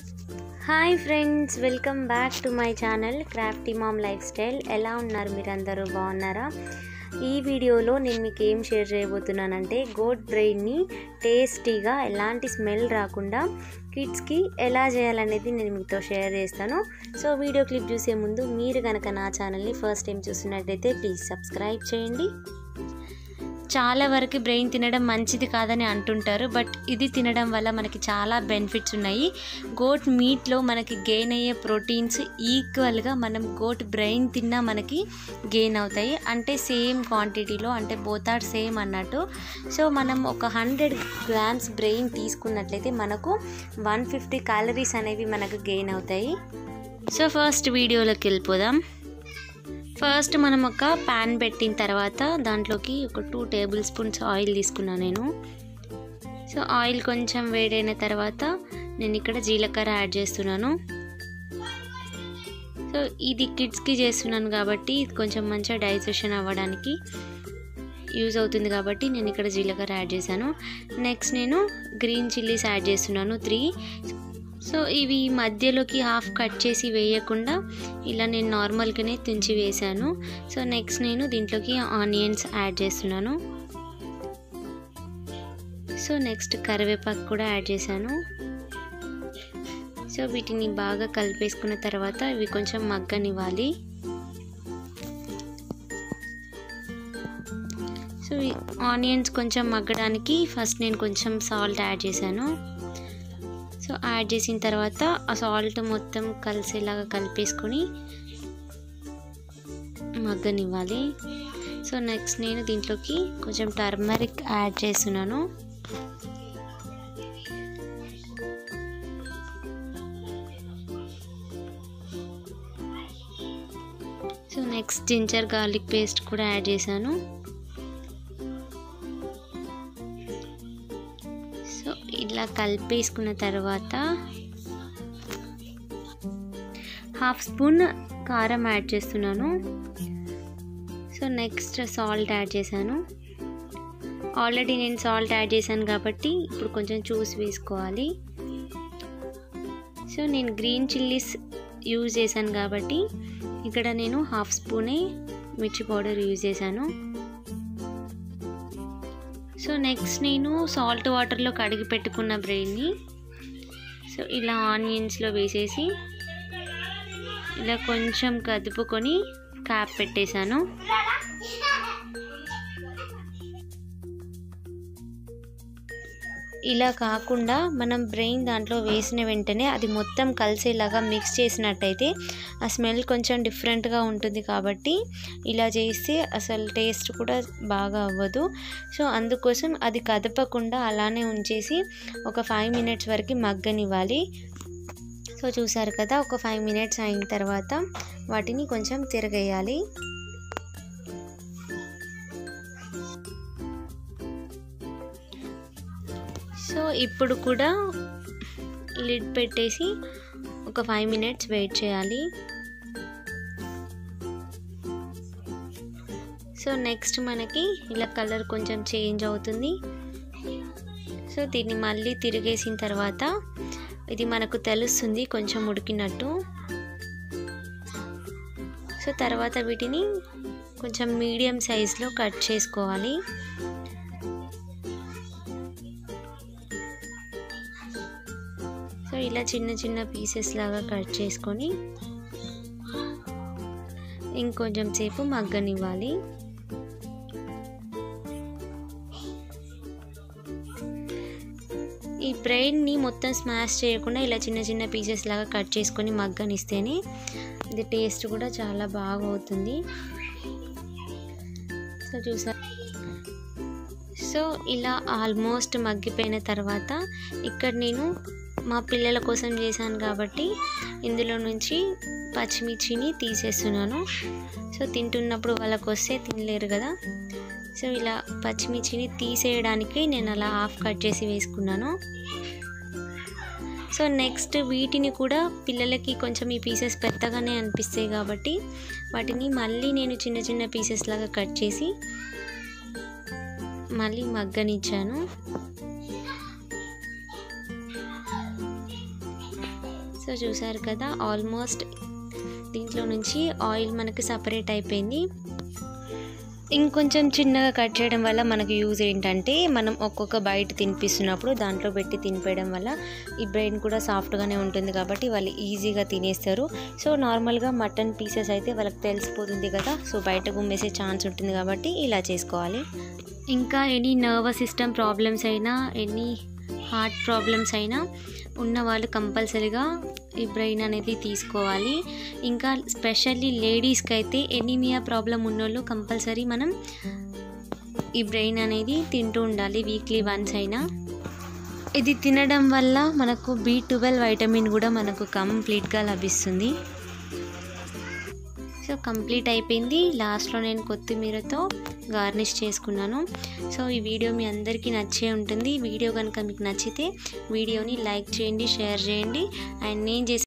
hi friends welcome back to my channel Crafty Mom Lifestyle ఎలా ఉన్నారు మీరందరూ బాగున్నారా ఈ వీడియోలో నేను మీకు ఏం షేర్ చేయబోతున్నానంటే గోట్ బ్రెయిన్ని టేస్టీగా ఎలాంటి స్మెల్ రాకుండా కిడ్స్కి ఎలా చేయాలనేది నేను మీతో షేర్ చేస్తాను సో వీడియో క్లిప్ చూసే ముందు మీరు కనుక నా ఛానల్ని ఫస్ట్ టైం చూస్తున్నట్టయితే ప్లీజ్ సబ్స్క్రైబ్ చేయండి చాలా వరకు బ్రెయిన్ తినడం మంచిది కాదని అంటుంటారు బట్ ఇది తినడం వల్ల మనకి చాలా బెనిఫిట్స్ ఉన్నాయి గోట్ మీట్లో మనకి గెయిన్ అయ్యే ప్రోటీన్స్ ఈక్వల్గా మనం గోట్ బ్రెయిన్ తిన్నా మనకి గెయిన్ అవుతాయి అంటే సేమ్ క్వాంటిటీలో అంటే బోత్ ఆర్ సేమ్ అన్నట్టు సో మనం ఒక హండ్రెడ్ గ్రామ్స్ బ్రెయిన్ తీసుకున్నట్లయితే మనకు వన్ ఫిఫ్టీ క్యాలరీస్ అనేవి మనకు గెయిన్ అవుతాయి సో ఫస్ట్ వీడియోలోకి వెళ్ళిపోదాం ఫస్ట్ మనం ఒక ప్యాన్ పెట్టిన తర్వాత దాంట్లోకి ఒక టూ టేబుల్ స్పూన్స్ ఆయిల్ తీసుకున్నాను నేను సో ఆయిల్ కొంచెం వేడైన తర్వాత నేను ఇక్కడ జీలకర్ర యాడ్ చేస్తున్నాను సో ఇది కిడ్స్కి చేస్తున్నాను కాబట్టి ఇది కొంచెం మంచిగా డైజెషన్ అవ్వడానికి యూజ్ అవుతుంది కాబట్టి నేను ఇక్కడ జీలకర్ర యాడ్ చేశాను నెక్స్ట్ నేను గ్రీన్ చిల్లీస్ యాడ్ చేస్తున్నాను త్రీ సో ఇవి మధ్యలోకి హాఫ్ కట్ చేసి వేయకుండా ఇలా నేను నార్మల్గానే తుంచి వేసాను సో నెక్స్ట్ నేను దీంట్లోకి ఆనియన్స్ యాడ్ చేస్తున్నాను సో నెక్స్ట్ కరివేపాకు కూడా యాడ్ చేశాను సో వీటిని బాగా కలిపేసుకున్న తర్వాత ఇవి కొంచెం మగ్గనివ్వాలి సో ఆనియన్స్ కొంచెం మగ్గడానికి ఫస్ట్ నేను కొంచెం సాల్ట్ యాడ్ చేశాను సో యాడ్ చేసిన తర్వాత ఆ సాల్ట్ మొత్తం కలిసేలాగా కలిపేసుకొని మగ్గనివ్వాలి సో నెక్స్ట్ నేను దీంట్లోకి కొంచెం టర్మరిక్ యాడ్ చేస్తున్నాను so next ginger garlic paste కూడా యాడ్ చేశాను సో ఇలా కలిపేసుకున్న తర్వాత హాఫ్ స్పూన్ కారం యాడ్ చేస్తున్నాను సో నెక్స్ట్ సాల్ట్ యాడ్ చేశాను ఆల్రెడీ నేను సాల్ట్ యాడ్ చేశాను కాబట్టి ఇప్పుడు కొంచెం చూసి వేసుకోవాలి సో నేను గ్రీన్ చిల్లీస్ యూజ్ చేశాను కాబట్టి ఇక్కడ నేను హాఫ్ స్పూనే మిర్చి పౌడర్ యూజ్ చేశాను సో నెక్స్ట్ నేను సాల్ట్ వాటర్లో కడిగి పెట్టుకున్న బ్రెయిన్ని సో ఇలా ఆనియన్స్లో వేసేసి ఇలా కొంచెం కదుపుకొని క్యాప్ పెట్టేశాను ఇలా కాకుండా మనం బ్రెయిన్ దాంట్లో వేసిన వెంటనే అది మొత్తం కలిసేలాగా మిక్స్ చేసినట్టయితే ఆ స్మెల్ కొంచెం డిఫరెంట్గా ఉంటుంది కాబట్టి ఇలా చేస్తే అసలు టేస్ట్ కూడా బాగా అవ్వదు సో అందుకోసం అది కదపకుండా అలానే ఉంచేసి ఒక ఫైవ్ మినిట్స్ వరకు మగ్గనివ్వాలి సో చూసారు కదా ఒక ఫైవ్ మినిట్స్ అయిన తర్వాత వాటిని కొంచెం తిరగేయాలి సో ఇప్పుడు కూడా లిడ్ పెట్టేసి ఒక ఫైవ్ మినిట్స్ వెయిట్ చేయాలి సో నెక్స్ట్ మనకి ఇలా కలర్ కొంచెం చేంజ్ అవుతుంది సో దీన్ని మళ్ళీ తిరిగేసిన తర్వాత ఇది మనకు తెలుస్తుంది కొంచెం ఉడికినట్టు సో తర్వాత వీటిని కొంచెం మీడియం సైజులో కట్ చేసుకోవాలి సో ఇలా చిన్న చిన్న పీసెస్ లాగా కట్ చేసుకొని ఇంకొంచెం సేపు మగ్గనివ్వాలి ఈ బ్రెయిన్ని మొత్తం స్మాష్ చేయకుండా ఇలా చిన్న చిన్న పీసెస్ లాగా కట్ చేసుకొని మగ్గనిస్తేనే ఇది టేస్ట్ కూడా చాలా బాగా అవుతుంది సో చూసా సో ఇలా ఆల్మోస్ట్ మగ్గిపోయిన తర్వాత ఇక్కడ నేను మా పిల్లల కోసం చేశాను కాబట్టి ఇందులో నుంచి పచ్చిమిర్చిని తీసేస్తున్నాను సో తింటున్నప్పుడు వాళ్ళకు వస్తే తినలేరు కదా సో ఇలా పచ్చిమిర్చిని తీసేయడానికి నేను అలా హాఫ్ కట్ చేసి వేసుకున్నాను సో నెక్స్ట్ వీటిని కూడా పిల్లలకి కొంచెం ఈ పీసెస్ పెద్దగానే అనిపిస్తాయి కాబట్టి వాటిని మళ్ళీ నేను చిన్న చిన్న పీసెస్ లాగా కట్ చేసి మళ్ళీ మగ్గనిచ్చాను సో చూసారు కదా ఆల్మోస్ట్ దీంట్లో నుంచి ఆయిల్ మనకి సపరేట్ అయిపోయింది ఇంకొంచెం చిన్నగా కట్ చేయడం వల్ల మనకు యూజ్ ఏంటంటే మనం ఒక్కొక్క బయట తినిపిస్తున్నప్పుడు దాంట్లో పెట్టి తినిపేయడం వల్ల ఈ బ్రెయిన్ కూడా సాఫ్ట్గానే ఉంటుంది కాబట్టి వాళ్ళు ఈజీగా తినేస్తారు సో నార్మల్గా మటన్ పీసెస్ అయితే వాళ్ళకి తెలిసిపోతుంది కదా సో బయట గుమ్మేసే ఛాన్స్ ఉంటుంది కాబట్టి ఇలా చేసుకోవాలి ఇంకా ఎనీ నర్వస్ సిస్టమ్ ప్రాబ్లమ్స్ అయినా ఎనీ హార్ట్ ప్రాబ్లమ్స్ అయినా ఉన్న వాళ్ళు కంపల్సరీగా ఈ బ్రెయిన్ అనేది తీసుకోవాలి ఇంకా స్పెషల్లీ లేడీస్కి అయితే ఎనీమియా ప్రాబ్లం ఉన్నోళ్ళు కంపల్సరీ మనం ఈ బ్రెయిన్ అనేది తింటూ ఉండాలి వీక్లీ వన్స్ అయినా ఇది తినడం వల్ల మనకు బి ట్వెల్వ్ వైటమిన్ కూడా మనకు కంప్లీట్గా లభిస్తుంది సో కంప్లీట్ అయిపోయింది లాస్ట్లో నేను కొత్తిమీరతో గార్నిష్ చేసుకున్నాను సో ఈ వీడియో మీ అందరికీ నచ్చే ఉంటుంది వీడియో కనుక మీకు నచ్చితే వీడియోని లైక్ చేయండి షేర్ చేయండి అండ్ నేను చేసే